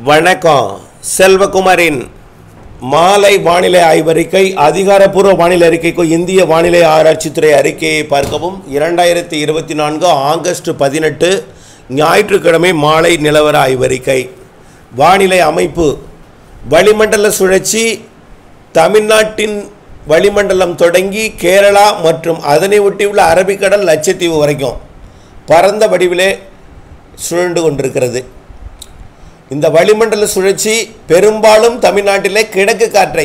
வணக்கம் செல்வகுமாரின் மாலை வானிலை ஆய்வறிக்கை அதிகாரப்பூர்வ வானிலை அறிக்கைக்கு இந்திய வானிலை ஆராய்ச்சித்துறை அறிக்கையை பார்க்கவும் இரண்டாயிரத்தி இருபத்தி நான்கு ஆகஸ்ட் பதினெட்டு ஞாயிற்றுக்கிழமை மாலை நிலவர ஆய்வறிக்கை வானிலை அமைப்பு வளிமண்டல சுழற்சி தமிழ்நாட்டின் வளிமண்டலம் தொடங்கி கேரளா மற்றும் அதனை ஒட்டியுள்ள அரபிக்கடல் லட்சத்தீவு வரைக்கும் பரந்த வடிவிலே சுழண்டு கொண்டிருக்கிறது இந்த வளிமண்டல சுழற்சி பெரும்பாலும் தமிழ்நாட்டிலே கிழக்கு காற்றை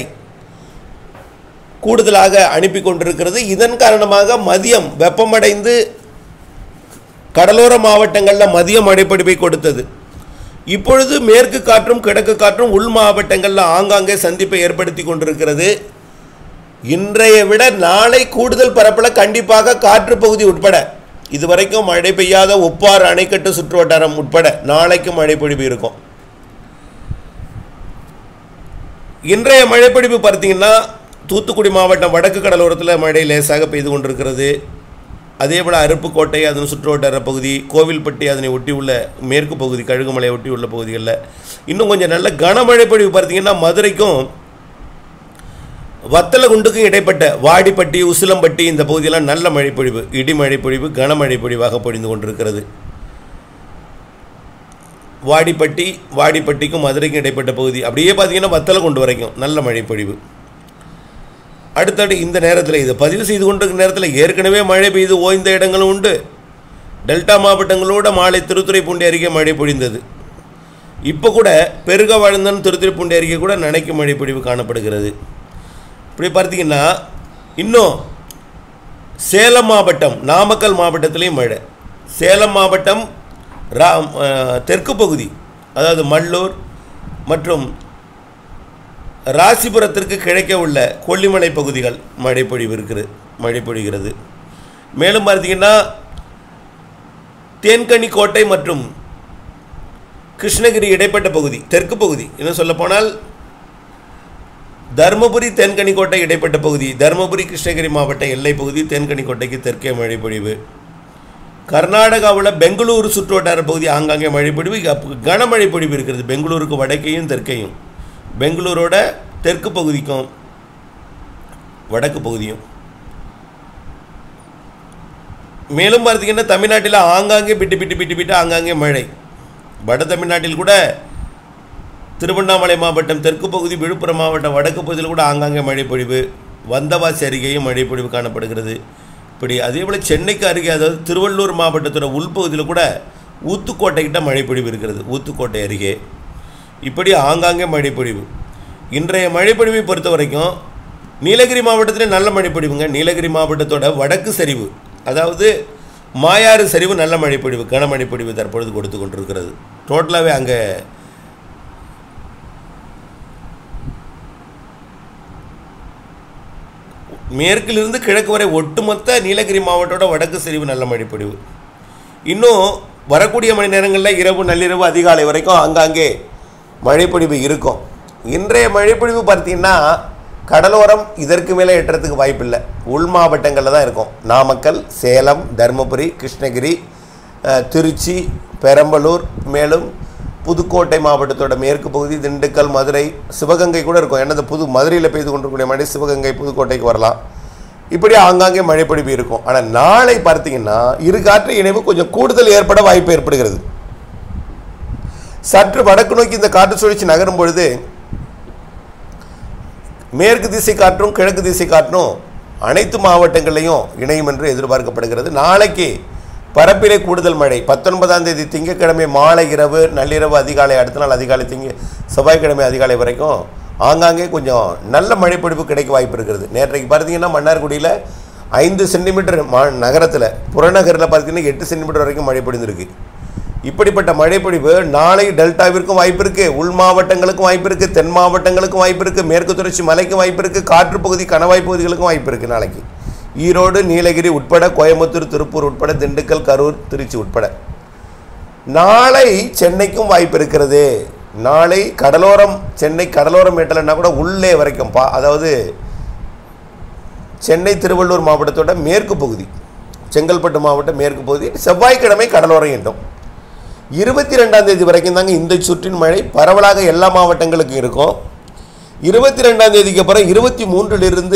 கூடுதலாக அனுப்பி கொண்டிருக்கிறது இதன் காரணமாக மதியம் வெப்பமடைந்து கடலோர மாவட்டங்களில் மதியம் மழைப்பிடிப்பை கொடுத்தது இப்பொழுது மேற்கு காற்றும் கிழக்கு காற்றும் உள் மாவட்டங்களில் ஆங்காங்கே சந்திப்பை ஏற்படுத்தி கொண்டிருக்கிறது இன்றைய விட நாளை கூடுதல் பரப்பில் கண்டிப்பாக காற்று பகுதி உட்பட இதுவரைக்கும் மழை பெய்யாத உப்பாறு அணைக்கட்டு சுற்று வட்டாரம் உட்பட நாளைக்கு மழை பொழிவு இருக்கும் இன்றைய மழைப்பிடிப்பு பார்த்தீங்கன்னா தூத்துக்குடி மாவட்டம் வடக்கு கடலோரத்தில் மழை லேசாக பெய்து கொண்டிருக்கிறது அதே போல் அருப்புக்கோட்டை அதன் சுற்றுவட்டார பகுதி கோவில்பட்டி அதனை ஒட்டியுள்ள மேற்கு பகுதி கழுகுமலை ஒட்டியுள்ள பகுதிகளில் இன்னும் கொஞ்சம் நல்ல கனமழை பொழிவு பார்த்தீங்கன்னா மதுரைக்கும் வத்தலகுண்டுக்கும் இடைப்பட்ட வாடிப்பட்டி உசிலம்பட்டி இந்த பகுதியெல்லாம் நல்ல மழைப்பொழிவு இடிமழை பொழிவு கனமழை பொழிவாக பொழிந்து கொண்டிருக்கிறது வாடிப்பட்டி வாடிப்பட்டிக்கும் மதுரைக்கும் இடைப்பட்ட பகுதி அப்படியே பார்த்தீங்கன்னா வத்தலகுண்டு வரைக்கும் நல்ல மழைப்பொழிவு அடுத்தடு இந்த நேரத்தில் இது பதிவு செய்து கொண்டிருக்கிற நேரத்தில் ஏற்கனவே மழை பெய்து ஓய்ந்த இடங்களும் உண்டு டெல்டா மாவட்டங்களோட மாலை திருத்துறைப்பூண்டி அருகே மழை பொழிந்தது இப்போ கூட பெருக வாழ்ந்தன் திருத்துறைப்பூண்டி அருகே கூட நனைக்கும் மழை பொழிவு காணப்படுகிறது இப்படி பார்த்தீங்கன்னா இன்னும் சேலம் மாவட்டம் நாமக்கல் மாவட்டத்திலையும் மழை சேலம் மாவட்டம் ரா அஹ், தெற்கு பகுதி அதாவது மல்லூர் மற்றும் ராசிபுரத்திற்கு கிழக்கே உள்ள கொல்லிமலை பகுதிகள் மழை பொழிவு இருக்குது மழை பொழிகிறது மேலும் பார்த்தீங்கன்னா தேன்கனி கோட்டை மற்றும் கிருஷ்ணகிரி இடைப்பட்ட பகுதி தெற்கு பகுதி இன்னும் சொல்லப்போனால் தருமபுரி தென்கனிக்கோட்டை இடைப்பட்ட பகுதி தருமபுரி கிருஷ்ணகிரி மாவட்ட எல்லை பகுதி தென்கனிக்கோட்டைக்கு தெற்கே மழை பொழிவு கர்நாடகாவில் பெங்களூரு சுற்றுவட்டார பகுதி ஆங்காங்கே மழை பொழிவு அப்ப கனமழை பொழிவு இருக்கிறது பெங்களூருக்கு வடக்கையும் தெற்கையும் பெங்களூரோட தெற்கு பகுதிக்கும் வடக்கு பகுதியும் மேலும் பார்த்தீங்கன்னா தமிழ்நாட்டில் ஆங்காங்கே பிட்டு பிட்டு பிட்டு பிட்டு ஆங்காங்கே மழை வட தமிழ்நாட்டில் கூட திருவண்ணாமலை மாவட்டம் தெற்கு பகுதி விழுப்புரம் மாவட்டம் வடக்கு பகுதியில் கூட ஆங்காங்கே மழை பொழிவு வந்தவாசி அருகேயும் மழை பொழிவு காணப்படுகிறது இப்படி அதே போல் சென்னைக்கு அருகே அதாவது திருவள்ளூர் மாவட்டத்தோட உள்பகுதியில் கூட ஊத்துக்கோட்டை கிட்ட மழை பொழிவு இருக்கிறது ஊத்துக்கோட்டை அருகே இப்படி ஆங்காங்கே மழை பொழிவு இன்றைய மழை பொழிவை பொறுத்த வரைக்கும் நீலகிரி மாவட்டத்திலே நல்ல மழை பொழிவுங்க நீலகிரி மாவட்டத்தோட வடக்கு சரிவு அதாவது மாயாறு சரிவு நல்ல மழை பொழிவு கனமழை பொழிவு தற்பொழுது கொடுத்து கொண்டிருக்கிறது டோட்டலாகவே அங்கே மேற்கிலிருந்து கிழக்கு வரை ஒட்டுமொத்த நீலகிரி மாவட்டத்தோட வடக்கு சரிவு நல்ல மழைப்பொழிவு இன்னும் வரக்கூடிய மணி நேரங்களில் இரவு நள்ளிரவு அதிகாலை வரைக்கும் ஆங்காங்கே மழைப்பொழிவு இருக்கும் இன்றைய மழைப்பொழிவு பார்த்தீங்கன்னா கடலோரம் இதற்கு மேலே எட்டுறதுக்கு வாய்ப்பில்லை உள் மாவட்டங்களில் தான் இருக்கும் நாமக்கல் சேலம் தருமபுரி கிருஷ்ணகிரி அஹ், திருச்சி பெரம்பலூர் மேலும் புதுக்கோட்டை மாவட்டத்தோட மேற்கு பகுதி திண்டுக்கல் மதுரை சிவகங்கை கூட இருக்கும் ஏன்னா இந்த புது மதுரையில் பெய்து கொண்டிருக்கக்கூடிய மழை சிவகங்கை புதுக்கோட்டைக்கு வரலாம் இப்படி ஆங்காங்கே மழைப்பொழிவு இருக்கும் ஆனால் நாளை பார்த்தீங்கன்னா இரு காற்று இணைவு கொஞ்சம் கூடுதல் ஏற்பட வாய்ப்பு ஏற்படுகிறது சற்று வடக்கு நோக்கி இந்த காற்று சுழற்சி நகரும் பொழுது மேற்கு திசை காற்றும் கிழக்கு திசை காற்றும் அனைத்து மாவட்டங்களையும் இணையும் என்று எதிர்பார்க்கப்படுகிறது நாளைக்கு பரப்பிலே கூடுதல் மழை பத்தொன்பதாம் தேதி திங்கட்கிழமை மாலை இரவு நள்ளிரவு அதிகாலை அடுத்த நாள் அதிகாலை திங்க செவ்வாய்க்கிழமை அதிகாலை வரைக்கும் ஆங்காங்கே கொஞ்சம் நல்ல மழைப்பொழிவு கிடைக்க வாய்ப்பு இருக்கிறது நேற்றைக்கு பார்த்தீங்கன்னா மன்னார்குடியில் ஐந்து சென்டிமீட்டர் மா நகரத்தில் புறநகரில் பார்த்தீங்கன்னா எட்டு சென்டிமீட்டர் வரைக்கும் மழை பொழிந்திருக்கு இப்படிப்பட்ட மழைப்பொழிவு நாளை டெல்டாவிற்கும் வாய்ப்பு இருக்குது உள் மாவட்டங்களுக்கும் வாய்ப்பு இருக்குது தென் மாவட்டங்களுக்கும் வாய்ப்பு இருக்குது மேற்கு தொடர்ச்சி மலைக்கும் வாய்ப்பு இருக்குது காற்று பகுதி கணவாய் பகுதிகளுக்கும் வாய்ப்பு இருக்குது நாளைக்கு ஈரோடு நீலகிரி உட்பட கோயம்புத்தூர் திருப்பூர் உட்பட திண்டுக்கல் கரூர் திருச்சி உட்பட நாளை சென்னைக்கும் வாய்ப்பு இருக்கிறது நாளை கடலோரம் சென்னை கடலோரம் எட்டலைன்னா கூட உள்ளே வரைக்கும் பா அதாவது சென்னை திருவள்ளூர் மாவட்டத்தோட மேற்கு பகுதி செங்கல்பட்டு மாவட்டம் மேற்கு பகுதி செவ்வாய்க்கிழமை கடலோரம் எட்டும் இருபத்தி ரெண்டாம் தேதி வரைக்கும் தாங்க இந்த சுற்றின் மழை பரவலாக எல்லா மாவட்டங்களுக்கும் இருக்கும் இருபத்தி ரெண்டாம் தேதிக்கு அப்புறம் இருபத்தி மூன்றிலிருந்து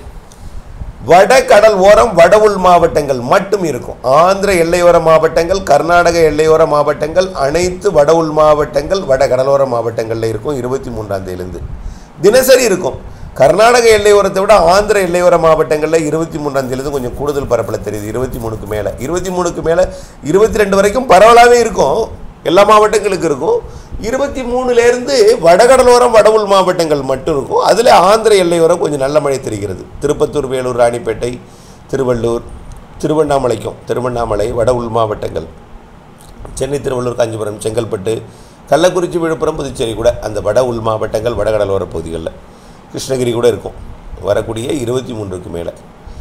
வட கடல் ஓரம் வட உள் மாவட்டங்கள் மட்டும் இருக்கும் ஆந்திர எல்லையோர மாவட்டங்கள் கர்நாடக எல்லையோர மாவட்டங்கள் அனைத்து வட உள் மாவட்டங்கள் வட கடலோர மாவட்டங்களில் இருக்கும் இருபத்தி மூன்றாம் தேதியிலிருந்து தினசரி இருக்கும் கர்நாடக எல்லையோரத்தை விட ஆந்திர எல்லையோர மாவட்டங்களில் இருபத்தி மூன்றாம் தேதியிலிருந்து கொஞ்சம் கூடுதல் பரப்பில் தெரியுது இருபத்தி மூணுக்கு மேலே இருபத்தி மூணுக்கு மேலே இருபத்தி ரெண்டு வரைக்கும் பரவலாகவே இருக்கும் எல்லா மாவட்டங்களுக்கு இருக்கும் இருபத்தி மூணுலேருந்து வடகடலோரம் வட உள் மாவட்டங்கள் மட்டும் இருக்கும் அதில் ஆந்திர எல்லையோரம் கொஞ்சம் நல்ல மழை தெரிகிறது திருப்பத்தூர் வேலூர் ராணிப்பேட்டை திருவள்ளூர் திருவண்ணாமலைக்கும் திருவண்ணாமலை வட உள் மாவட்டங்கள் சென்னை திருவள்ளூர் காஞ்சிபுரம் செங்கல்பட்டு கள்ளக்குறிச்சி விழுப்புரம் புதுச்சேரி கூட அந்த வட உள் மாவட்டங்கள் வடகடலோர பகுதிகளில் கிருஷ்ணகிரி கூட இருக்கும் வரக்கூடிய இருபத்தி மூன்றுக்கு மேலே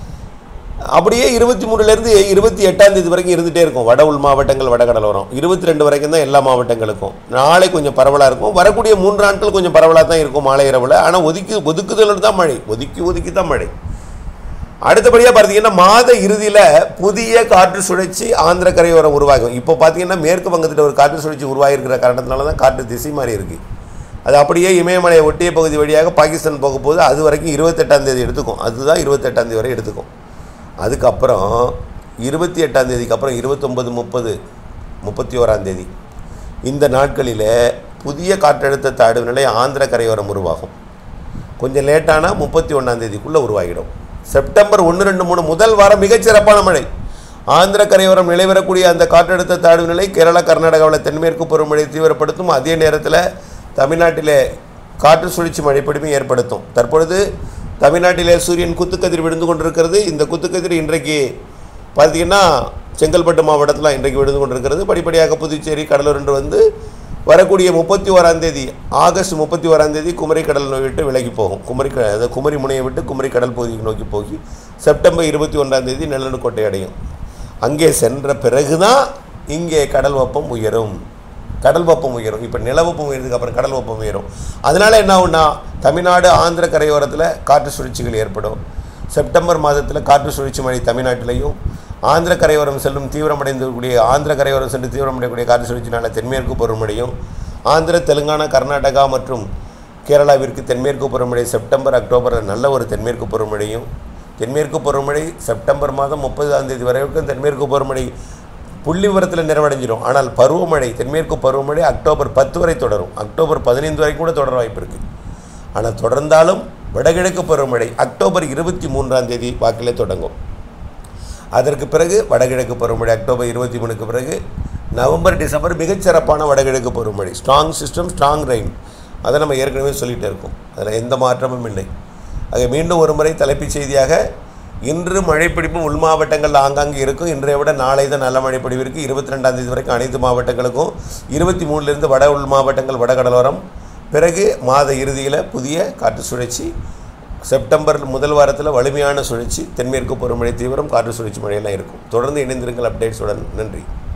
அப்படியே இருபத்தி மூணுலேருந்து இருபத்தி எட்டாம் தேதி வரைக்கும் இருந்துகிட்டே இருக்கும் வட உள் மாவட்டங்கள் வடகடலோரம் இருபத்தி ரெண்டு வரைக்கும் தான் எல்லா மாவட்டங்களுக்கும் நாளை கொஞ்சம் பரவலாக இருக்கும் வரக்கூடிய மூன்று நாட்கள் கொஞ்சம் பரவலாக தான் இருக்கும் மாலை இரவில் ஆனால் ஒதுக்கி ஒதுக்குதல் தான் மழை ஒதுக்கி ஒதுக்கி தான் மழை அடுத்தபடியாக பார்த்தீங்கன்னா மாத இறுதியில் புதிய காற்று சுழற்சி ஆந்திர கரையோரம் உருவாகும் இப்போ பார்த்தீங்கன்னா மேற்கு வங்கத்தில் ஒரு காற்று சுழற்சி உருவாகிருக்கிற காரணத்தினால தான் காற்று திசை மாறி இருக்குது அது அப்படியே இமயமலையை ஒட்டிய பகுதி வழியாக பாகிஸ்தான் போக போகுது அது வரைக்கும் இருபத்தெட்டாம் தேதி எடுத்துக்கும் அதுதான் இருபத்தெட்டாம் தேதி வரை எடுத்துக்கும் அதுக்கப்புறம் இருபத்தி எட்டாம் தேதிக்கு அப்புறம் இருபத்தொம்பது முப்பது முப்பத்தி ஓராம் தேதி இந்த நாட்களில் புதிய காற்றழுத்த தாழ்வு நிலை ஆந்திர கரையோரம் உருவாகும் கொஞ்சம் லேட்டானா முப்பத்தி ஒன்றாம் தேதிக்குள்ளே உருவாகிடும் செப்டம்பர் ஒன்று ரெண்டு மூணு முதல் வாரம் மிகச்சிறப்பான மழை ஆந்திர கரையோரம் நிலைவரக்கூடிய அந்த காற்றழுத்த தாழ்வு நிலை கேரளா கர்நாடகாவில் தென்மேற்கு பருவமழை தீவிரப்படுத்தும் அதே நேரத்தில் தமிழ்நாட்டிலே காற்று சுழற்சி மழைப்பிடிமை ஏற்படுத்தும் தற்பொழுது தமிழ்நாட்டிலே சூரியன் குத்துக்கதிர் விழுந்து கொண்டிருக்கிறது இந்த குத்துக்கதிர் இன்றைக்கு பார்த்தீங்கன்னா செங்கல்பட்டு மாவட்டத்தில் இன்றைக்கு விழுந்து கொண்டிருக்கிறது படிப்படியாக புதுச்சேரி கடலூர் என்று வந்து வரக்கூடிய முப்பத்தி ஓராம் தேதி ஆகஸ்ட் முப்பத்தி ஓராம் தேதி குமரி கடல் விட்டு விலகி போகும் குமரி க- அதாவது குமரி முனையை விட்டு குமரி கடல் பகுதிக்கு நோக்கி போகி செப்டம்பர் இருபத்தி ஒன்றாம் தேதி நெல்லனுக்கோட்டை அடையும் அங்கே சென்ற பிறகு தான் இங்கே கடல் வெப்பம் உயரும் கடல் வெப்பம் உயரும் இப்போ நில வெப்பம் உயர்ந்ததுக்கு அப்புறம் கடல் வெப்பம் உயரும் அதனால் என்ன ஆகும்னா தமிழ்நாடு ஆந்திர கரையோரத்தில் காற்று சுழற்சிகள் ஏற்படும் செப்டம்பர் மாதத்தில் காற்று சுழற்சி மழை தமிழ்நாட்டிலையும் ஆந்திர கரையோரம் செல்லும் தீவிரமடைந்தக்கூடிய ஆந்திர கரையோரம் சென்று தீவிரமடையக்கூடிய காற்று சுழற்சினால தென்மேற்கு பருவமழையும் ஆந்திர தெலுங்கானா கர்நாடகா மற்றும் கேரளாவிற்கு தென்மேற்கு பருவமழை செப்டம்பர் அக்டோபரில் நல்ல ஒரு தென்மேற்கு பருவமழையும் தென்மேற்கு பருவமழை செப்டம்பர் மாதம் முப்பதாம் தேதி வரைக்கும் தென்மேற்கு பருவமழை புள்ளி விவரத்தில் நிறைவடைஞ்சிடும் ஆனால் பருவமழை தென்மேற்கு பருவமழை அக்டோபர் பத்து வரை தொடரும் அக்டோபர் பதினைந்து வரைக்கும் கூட தொடர வாய்ப்பு இருக்குது ஆனால் தொடர்ந்தாலும் வடகிழக்கு பருவமழை அக்டோபர் இருபத்தி மூன்றாம் தேதி வாக்கிலே தொடங்கும் அதற்கு பிறகு வடகிழக்கு பருவமழை அக்டோபர் இருபத்தி மூணுக்கு பிறகு நவம்பர் டிசம்பர் மிகச்சிறப்பான வடகிழக்கு பருவமழை ஸ்ட்ராங் சிஸ்டம் ஸ்ட்ராங் ரெயின் அதை நம்ம ஏற்கனவே சொல்லிகிட்டே இருக்கோம் அதில் எந்த மாற்றமும் இல்லை ஆக மீண்டும் ஒரு முறை தலைப்புச் செய்தியாக இன்று மழைப்பிடிப்பு உள் மாவட்டங்களில் ஆங்காங்கே இருக்கும் இன்றைய விட நாளை தான் நல்ல மழைப்பிடிப்பு இருக்குது இருபத்தி ரெண்டாம் தேதி வரைக்கும் அனைத்து மாவட்டங்களுக்கும் இருபத்தி மூணுலேருந்து வட உள் மாவட்டங்கள் வடகடலோரம் பிறகு மாத இறுதியில் புதிய காற்று சுழற்சி செப்டம்பர் முதல் வாரத்தில் வலிமையான சுழற்சி தென்மேற்கு பருவமழை தீவிரம் காற்று சுழற்சி மழையெல்லாம் இருக்கும் தொடர்ந்து இணைந்திருங்கள் அப்டேட்ஸுடன் நன்றி